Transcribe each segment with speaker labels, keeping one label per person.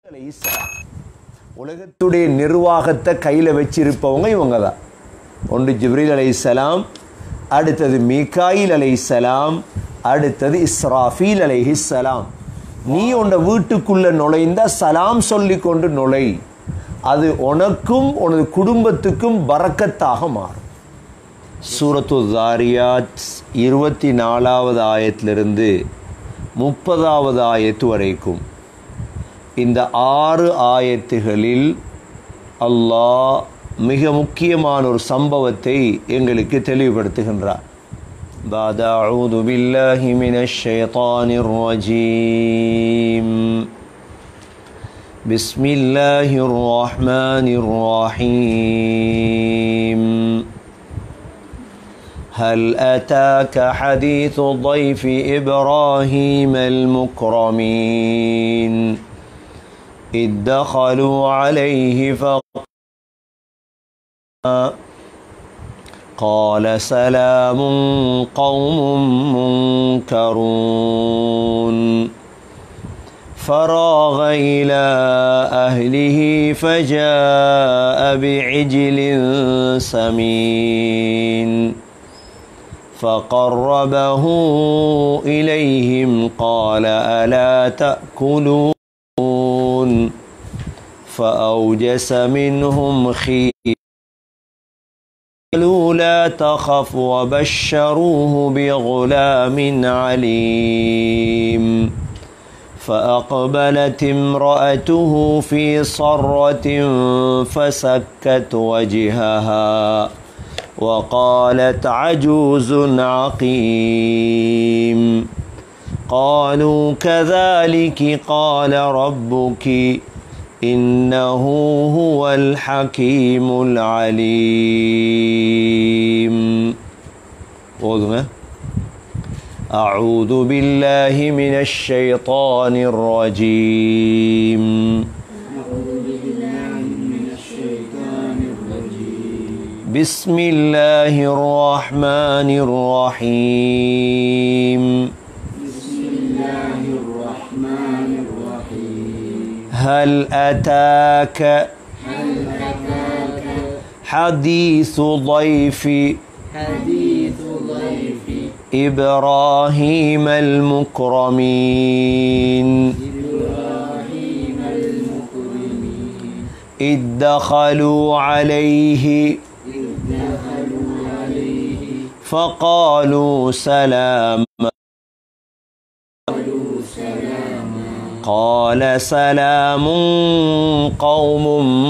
Speaker 1: அலைஹிஸ்ஸலாம். உலகத்துடைய நிர்வாகத்தை கையில் வச்சிருப்பவங்க இவங்க தான் ஒன்று ஜிப்ரீல் அலைஹிஸ்ஸலாம் அடுத்தது மீகாயில் அலைஹிஸ்ஸலாம் அடுத்தது இஸ்ராஃபீல் அலைஹிஸ்ஸலாம் நீ உன்னை வீட்டுக்குள்ள நுழைந்தா சலாம் சொல்லிக்கொண்டு நுழை அது உனக்கும் உனது குடும்பத்துக்கும் பறக்கத்தாக மாறும் சூரத்து தாரியாத் இருபத்தி நாலாவது ஆயத்திலிருந்து முப்பதாவது ஆயத்து வரைக்கும் இந்த ஆறு ஆயத்துகளில் அல்லாஹ் மிக முக்கியமான ஒரு சம்பவத்தை எங்களுக்கு தெளிவுபடுத்துகின்றார் بعد أعوذ بالله من الشيطان الرجيم بسم الله الرحمن الرحيم هل أتاك حديث ضيف إبراهيم المكرمين إذ دخلوا عليه فقال قال سلام قوم منكرون فراغ إلى أهله فجاء بعجل سمين فقربه إليهم قال ألا تأكلون فأوجس منهم خيفة قالوا لا تخف وبشروه بغلام عليم فأقبلت امرأته في صرة فسكت وجهها وقالت عجوز عقيم قالوا كذلك قال ربك إنه هو الحكيم العليم أذن أعوذ بالله من الشيطان الرجيم بسم الله الرحمن الرحيم هل أتاك حديث ضيف
Speaker 2: حديث ضيف
Speaker 1: إبراهيم المكرمين
Speaker 2: إبراهيم المكرمين
Speaker 1: إذ دخلوا عليه
Speaker 2: إذ دخلوا عليه
Speaker 1: فقالوا سلاما
Speaker 2: قالوا سلاما
Speaker 1: قال سلام قوم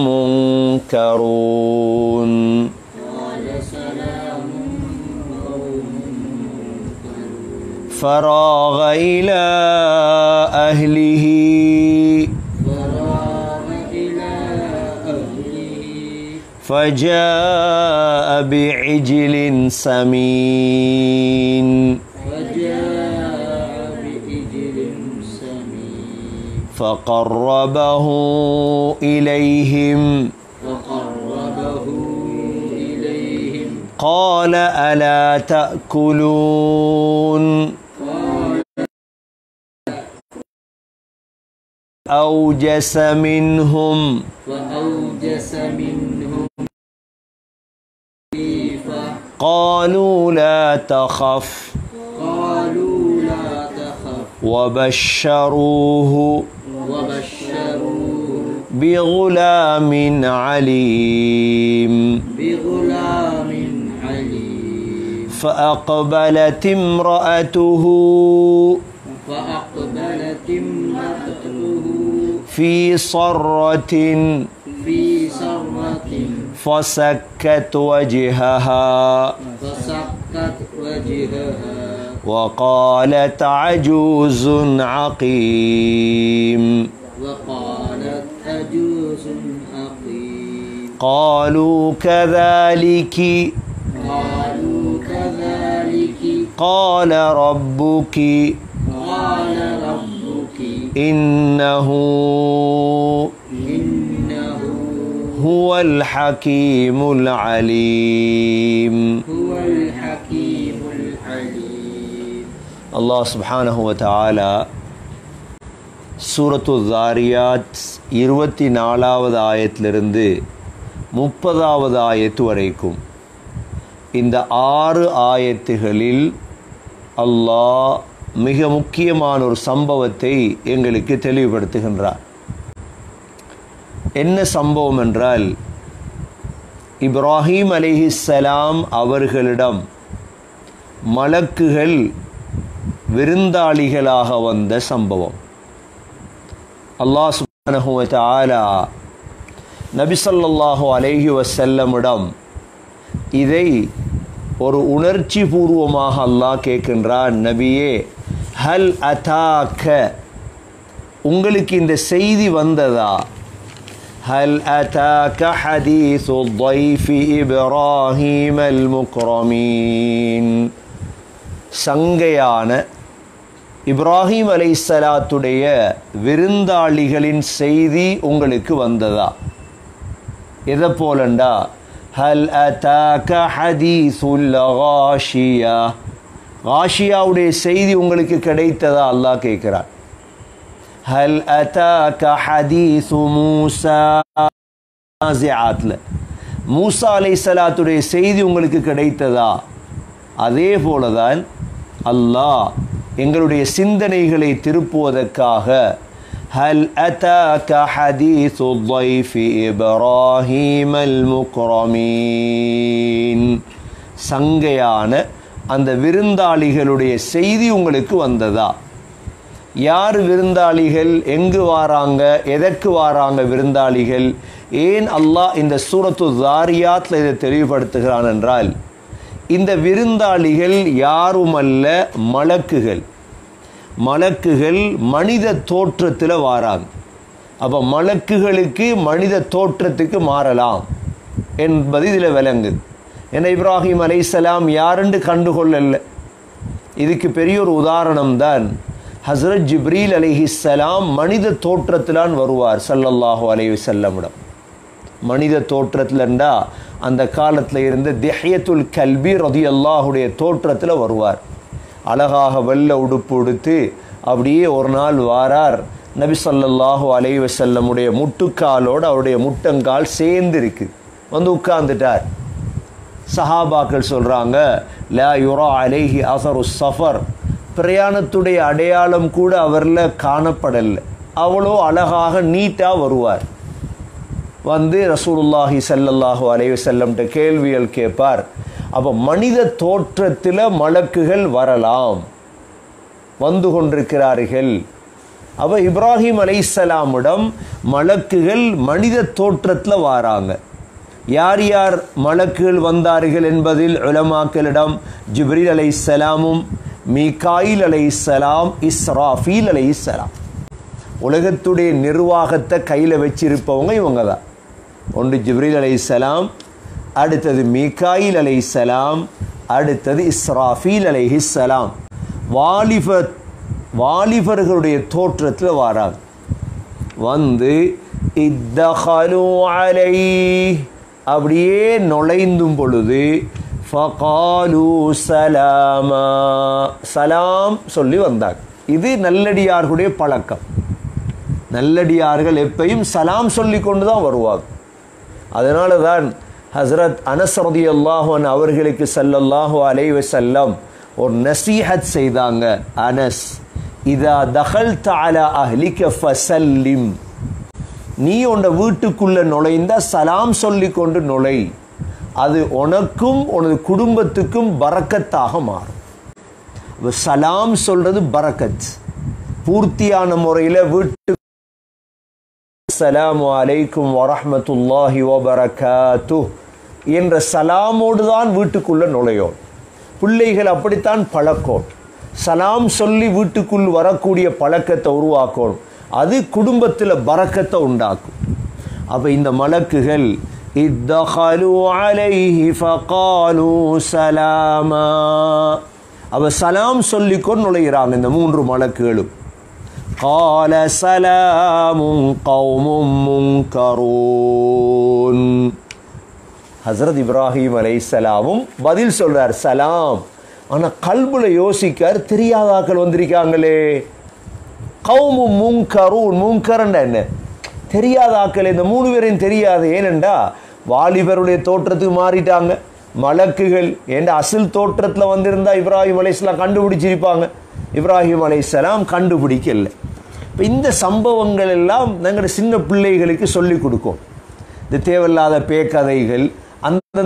Speaker 1: منكرون
Speaker 2: قال سلام قوم
Speaker 1: فراغ إلى أهله
Speaker 2: فراغ إلى أهله
Speaker 1: فجاء بعجل سمين
Speaker 2: فجاء بإجل سمين
Speaker 1: فقربه إليهم
Speaker 2: فقربه إليهم
Speaker 1: قال ألا تأكلون
Speaker 2: قال
Speaker 1: أوجس منهم
Speaker 2: وأوجس منهم خيفة
Speaker 1: قالوا لا تخف
Speaker 2: قالوا لا تخف
Speaker 1: وبشروه
Speaker 2: وبشروه
Speaker 1: بغلام عليم
Speaker 2: بغلام عليم
Speaker 1: فأقبلت امرأته
Speaker 2: فأقبلت امرأته
Speaker 1: في صرة
Speaker 2: في سرة
Speaker 1: فسكت وجهها
Speaker 2: فسكت وجهها
Speaker 1: وقالت عجوز عقيم
Speaker 2: وقالت أجوز أقيم
Speaker 1: قالوا كذلك
Speaker 2: قالوا كذلك
Speaker 1: قال ربك
Speaker 2: قال ربك
Speaker 1: إنه
Speaker 2: إنه
Speaker 1: هو الحكيم العليم
Speaker 2: هو الحكيم العليم
Speaker 1: அல்லாஹ் சுப்ஹானஹு வ தஆலா சூரத்து தாரியாத் இருபத்தி நாலாவது ஆயத்திலிருந்து முப்பதாவது ஆயத்து வரைக்கும் இந்த ஆறு ஆயத்துகளில் அல்லாஹ் மிக முக்கியமான ஒரு சம்பவத்தை எங்களுக்கு தெளிவுபடுத்துகின்றார் என்ன சம்பவம் என்றால் இப்ராஹீம் அலிஹிஸ்ஸலாம் அவர்களிடம் மலக்குகள் விருந்தாளிகளாக வந்த சம்பவம் அல்லாஹ் சுப்ஹானஹு வ தஆலா நபி ஸல்லல்லாஹு அலைஹி வஸல்லமிடம் இதை ஒரு உணர்ச்சி பூர்வமாக அல்லாஹ் கேட்கின்றான் நபியே ஹல் அதாக்க உங்களுக்கு இந்த செய்தி வந்ததா هل أتاك حديث الضيف إبراهيم المكرمين சங்கையான இப்ராஹிம் அலைசலாத்துடைய விருந்தாளிகளின் செய்தி உங்களுக்கு வந்ததா எதை போலண்டா ஹல் அதாக்க ஹதீசுல் காஷியா காஷியாவுடைய செய்தி உங்களுக்கு கிடைத்ததா அல்லாஹ் கேட்கிறார் ஹல் அதாக்க ஹதீசு மூசா நாசிஆத்ல மூசா அலைஹிஸ்ஸலாத்துடைய செய்தி உங்களுக்கு கிடைத்ததா அதே போலதான் அல்லாஹ் எங்களுடைய சிந்தனைகளை திருப்புவதற்காக ஹல் அதாக்க ஹதீசு ضيف இப்ராஹீம் அல் முக்ரமீன் சங்கையான அந்த விருந்தாளிகளுடைய செய்தி உங்களுக்கு வந்ததா யார் விருந்தாளிகள் எங்கு வாராங்க எதற்கு வாராங்க விருந்தாளிகள் ஏன் அல்லாஹ் இந்த சூரத்து தாரியாத்தில் இதை தெளிவுபடுத்துகிறான் என்றால் இந்த விருந்தாளிகள் யாருமல்ல மலக்குகள் மலக்குகள் மனித தோற்றத்தில் வாராங்க அப்போ மலக்குகளுக்கு மனித தோற்றத்துக்கு மாறலாம் என்பது இதில் விளங்குது ஏன்னா இப்ராஹிம் அலைசலாம் யாருன்னு கண்டுகொள்ளல இதுக்கு பெரிய ஒரு உதாரணம் தான் ஹசரத் ஜிப்ரீல் அலிஹிஸ்ஸலாம் மனித தோற்றத்திலான் வருவார் சல்லல்லாஹு அலைஹி செல்லமிடம் மனித தோற்றத்திலண்டா அந்த காலத்தில் இருந்த திஹ்யத்துல் கல்பி ரதி அல்லாஹுடைய தோற்றத்தில் வருவார் அழகாக வெள்ள உடுப்பு உடுத்து அப்படியே ஒரு நாள் வாரார் நபி ஸல்லல்லாஹு அலைஹி வஸல்லமுடைய முட்டுக்காலோடு அவருடைய முட்டங்கால் சேர்ந்து இருக்கு வந்து உட்கார்ந்துட்டார் சஹாபாக்கள் சொல்கிறாங்க லா யுரா அலைஹி அசரு சஃபர் பிரயாணத்துடைய அடையாளம் கூட அவரில் காணப்படலை அவ்வளோ அழகாக நீட்டாக வருவார் வந்து ரசூலுல்லாஹி ஸல்லல்லாஹு அலைஹி வஸல்லம்ட்ட கேள்விகள் கேட்பார் அப்போ மனித தோற்றத்தில் மலக்குகள் வரலாம் வந்து கொண்டிருக்கிறார்கள் அப்போ இப்ராஹிம் அலைஹிஸ்ஸலாமிடம் மலக்குகள் மனித தோற்றத்தில் வாராங்க யார் யார் மலக்குகள் வந்தார்கள் என்பதில் உலமாக்களிடம் ஜிப்ரீல் அலைஹிஸ்ஸலாமும் மீகாயில் அலைஹிஸ்ஸலாம் இஸ்ராஃபீல் அலைஹிஸ்ஸலாம் உலகத்துடைய நிர்வாகத்தை கையில் வச்சிருப்பவங்க இவங்க தான் ஒன்று ஜிப்ரீல் அலைஹிஸ்ஸலாம் அடுத்தது மீகாயில் அலைஹிஸ்ஸலாம் அடுத்தது இஸ்ராஃபீல் அலைஹிஸ்ஸலாம் வாலிப வாலிபர்களுடைய தோற்றத்தில் வாராங்க வந்து இத்தஹலு அலை அப்படியே நுழைந்தும் பொழுது ஃபகாலு சலாமா சலாம் சொல்லி வந்தாங்க இது நல்லடியார்களுடைய பழக்கம் நல்லடியார்கள் எப்பையும் சலாம் சொல்லி கொண்டு தான் வருவாங்க அதனால தான் ஹசரத் அனஸ் ரதியல்லாஹன் அவர்களுக்கு சல்லல்லாஹு அலைஹி வஸல்லம் ஒரு நசீஹத் செய்தாங்க அனஸ் இதா தகல் தாலா அஹ்லிக ஃபசல்லிம் நீ உன்னை வீட்டுக்குள்ள நுழைந்தா சலாம் சொல்லி கொண்டு நுழை அது உனக்கும் உனது குடும்பத்துக்கும் பரக்கத்தாக மாறும் அப்ப சலாம் சொல்றது பரக்கத் பூர்த்தியான முறையில் வீட்டு அஸ்ஸலாமு அலைக்கும் வரஹ்மத்துல்லாஹி வபரகாத்து என்ற சலாமோடு தான் வீட்டுக்குள்ள நுழையோம் பிள்ளைகள் அப்படித்தான் பழக்கம் சலாம் சொல்லி வீட்டுக்குள் வரக்கூடிய பழக்கத்தை உருவாக்கணும் அது குடும்பத்தில் பறக்கத்தை உண்டாக்கும் அப்போ இந்த மலக்குகள் இத்தஹலு அலைஹி ஃபகாலு சலாமா அவ சலாம் சொல்லிக்கொண்டு நுழைகிறாங்க இந்த மூன்று மலக்குகளும் قال سلام قوم منكرون ஹசரத் இப்ராஹிம் அலைசலாமும் பதில் சொல்றார் சலாம் ஆனா கல்புல யோசிக்கார் தெரியாதாக்கள் வந்திருக்காங்களே கௌமு முங்கரூன் முங்கரன் என்ன தெரியாத ஆக்கள் இந்த மூணு பேரையும் தெரியாது ஏனென்றா வாலிபருடைய தோற்றத்துக்கு மாறிட்டாங்க மலக்குகள் என்ற அசில் தோற்றத்தில் வந்திருந்தா இப்ராஹிம் அலைஹிஸ்ஸலாம் கண்டுபிடிச்சிருப்பாங்க இப்ராஹிம் அலைஹிஸ்ஸலாம் கண்டுபிடிக்கல இப்போ இந்த சம்பவங்கள் எல்லாம் நாங்கள் சின்ன பிள்ளைகளுக்கு சொல்லிக் கொடுக்கும் இந்த தேவையில்லாத பேக்கதைகள் அந்த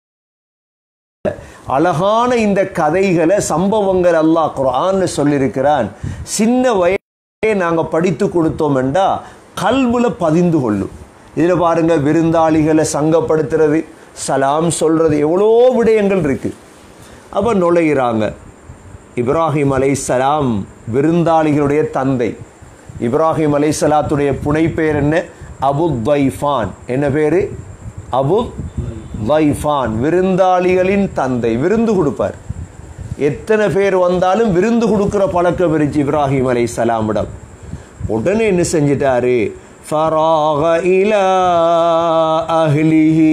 Speaker 1: அழகான இந்த கதைகளை சம்பவங்கள் அல்லாஹ் குர்ஆன்ல சொல்லியிருக்கிறான் சின்ன வயதே நாங்கள் படித்து கொடுத்தோம் என்றா கல்வுல பதிந்து கொள்ளும் இதில் பாருங்க விருந்தாளிகளை சங்கப்படுத்துறது சலாம் சொல்றது எவ்வளோ விடயங்கள் இருக்கு அப்போ நுழையிறாங்க இப்ராஹிம் அலைஹிஸ்ஸலாம் விருந்தாளிகளுடைய தந்தை இப்ராஹிம் அலைஹிஸ்ஸலாத்துடைய புனைப்பெயர் என்ன அபு தைஃபான் என்ன பேரு அபு தைஃபான் விருந்தாளிகளின் தந்தை விருந்து கொடுப்பார் எத்தனை பேர் வந்தாலும் விருந்து கொடுக்கிற பழக்கம் இருந்துச்சு இப்ராஹிம் அலை சலாமிடம் உடனே என்ன செஞ்சிட்டாரு ஃபராக இலா அஹ்லிஹி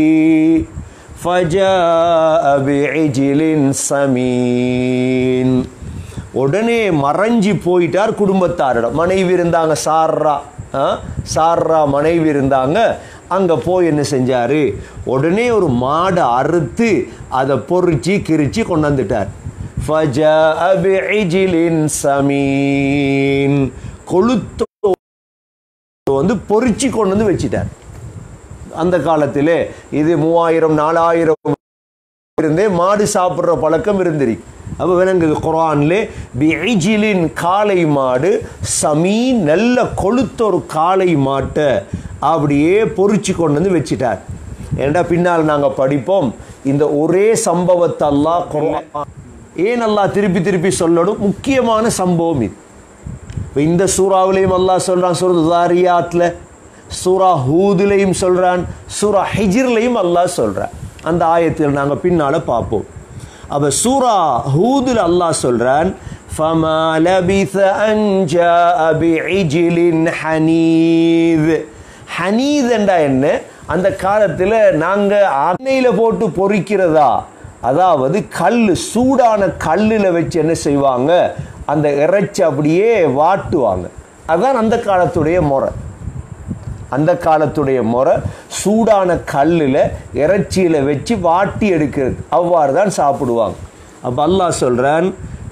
Speaker 1: فجاء بعجل சமீன் உடனே மறைஞ்சி போயிட்டார் குடும்பத்தாரிடம் மனைவி இருந்தாங்க சார்ரா ஆ? சார்ரா மனைவி இருந்தாங்க அங்கே போய் என்ன செஞ்சாரு உடனே ஒரு மாடை அறுத்து அதை பொறிச்சு கிரிச்சு கொண்டாந்துட்டார் فجاء بعجل சமீன் கொளுத்த வந்து பொறிச்சு கொண்டு வந்து வச்சிட்டார் அந்த காலத்திலே இது மூவாயிரம் நாலாயிரம் இருந்தே மாடு சாப்பிட்ற பழக்கம் இருந்திருக்கு அப்போ விளங்குது குரான்லே பிஐஜிலின் காளை மாடு சமீன் நல்ல கொளுத்த ஒரு காளை மாட்டை அப்படியே பொறிச்சு கொண்டு வந்து வச்சிட்டார் ஏன்டா பின்னால் நாங்கள் படிப்போம் இந்த ஒரே சம்பவத்தை அல்லாஹ் குர்ஆன் ஏன் அல்லாஹ் திருப்பி திருப்பி சொல்லணும் முக்கியமான சம்பவம் இது இப்ப இந்த சூறாவிலையும் அல்லாஹ் சொல்றான் சூரத் தாரியாத்ல சூரா ஹூதுலையும் சொல்றான் சூரா ஹிஜ்ர்லையும் அல்லாஹ் சொல்றான் அந்த ஆயத்தில் நாங்க பின்னால பார்ப்போம் அப்ப சூரா ஹூதுல அல்லாஹ் சொல்றான் فما لبث أن جاء بعجل حنيذ ஹனீத் என்றா என்ன அந்த காலத்தில் நாங்கள் அன்னையில் போட்டு பொறிக்கிறதா அதாவது கல் சூடான கல்லில் வச்சு என்ன செய்வாங்க அந்த இறைச்சி அப்படியே வாட்டுவாங்க அதுதான் அந்த காலத்துடைய முறை அந்த காலத்துடைய முறை சூடான கல்லில் இறைச்சியில் வச்சு வாட்டி எடுக்கிறது அவ்வாறு தான் சாப்பிடுவாங்க அப்போ அல்லாஹ் சொல்கிறான்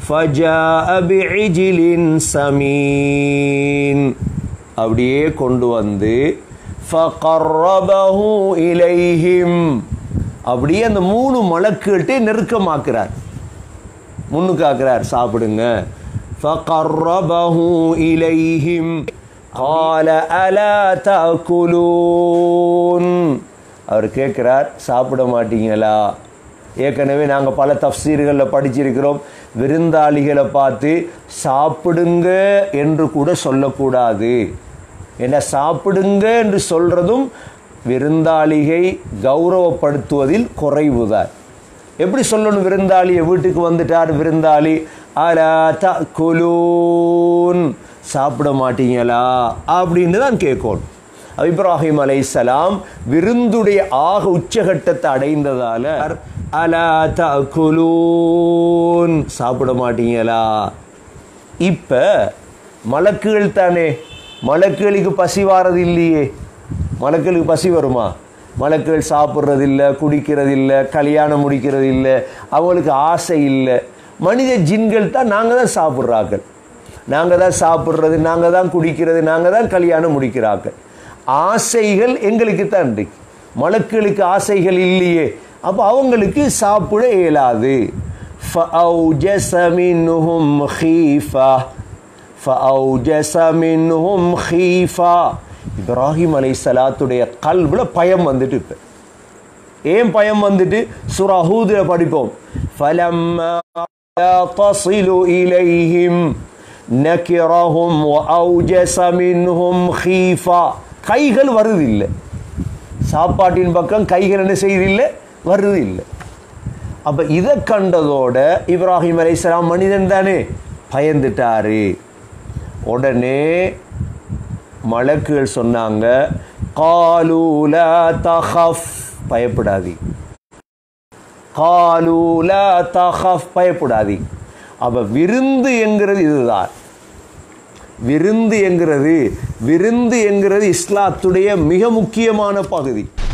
Speaker 1: சமீன் அப்படியே கொண்டு வந்து ஃபகர்ரபஹு இலைஹிம் அப்படியே அந்த மூணு மலக்குகள்கிட்ட நெருக்கமாக்குறார் முன்னுக்கு ஆக்குறார் சாப்பிடுங்க ஃபகர்ரபஹு இலைஹிம் قال ألا تأكلون அவர் கேட்குறார் சாப்பிட மாட்டீங்களா ஏற்கனவே நாங்கள் பல தஃசீர்களில் படிச்சிருக்கிறோம் விருந்தாளிகளை பார்த்து சாப்பிடுங்க என்று கூட சொல்லக்கூடாது என்ன சாப்பிடுங்க என்று சொல்றதும் விருந்தாளிகை கௌரவப்படுத்துவதில் குறைவுதான் எப்படி சொல்லணும் விருந்தாளியை வீட்டுக்கு வந்துட்டார் விருந்தாளி அலா தகுலூன் சாப்பிட மாட்டீங்களா அப்படின்னு தான் கேட்கணும் இப்ராஹிம் அலைசலாம் விருந்துடைய ஆக உச்சகட்டத்தை அடைந்ததால அலா தகுலூன் சாப்பிட மாட்டீங்களா இப்ப மலக்குகள் தானே மலக்குகளுக்கு பசி வாரது இல்லையே மலக்குகளுக்கு பசி வருமா மலக்குகள் சாப்பிட்றது இல்லை குடிக்கிறது இல்லை கல்யாணம் முடிக்கிறது இல்லை அவங்களுக்கு ஆசை இல்லை மனித ஜின்கள் தான் நாங்கள் தான் சாப்பிட்றாக்கள் நாங்கள் தான் சாப்பிட்றது நாங்கள் தான் குடிக்கிறது நாங்கள் தான் கல்யாணம் முடிக்கிறாக்கள் ஆசைகள் எங்களுக்கு தான் இருக்கு மலக்குகளுக்கு ஆசைகள் இல்லையே அப்போ அவங்களுக்கு சாப்பிட இயலாது فأوجس منهم خيفة فأوجس منهم خيفة இப்ராஹிம் அலை சலாத்துடைய கல்வில பயம் வந்துட்டு இப்ப ஏன் பயம் வந்துட்டு சுரஹூதுல படிப்போம் فلما تصل إليهم نكرهم وأوجس منهم خيفة கைகள் வருது இல்லை சாப்பாட்டின் பக்கம் கைகள் என்ன செய்யுது இல்லை வருது இல்லை அப்ப இதை கண்டதோட இப்ராஹிம் அலைஹிஸ்ஸலாம் மனிதன் தானே பயந்துட்டாரு உடனே மலக்குகள் சொன்னாங்க காலூல தஹஃப் பயப்படாதி காலூல தஹஃப் பயப்படாதி அப்ப விருந்து என்கிறது இதுதான் விருந்து என்கிறது விருந்து என்கிறது இஸ்லாத்துடைய மிக முக்கியமான பகுதி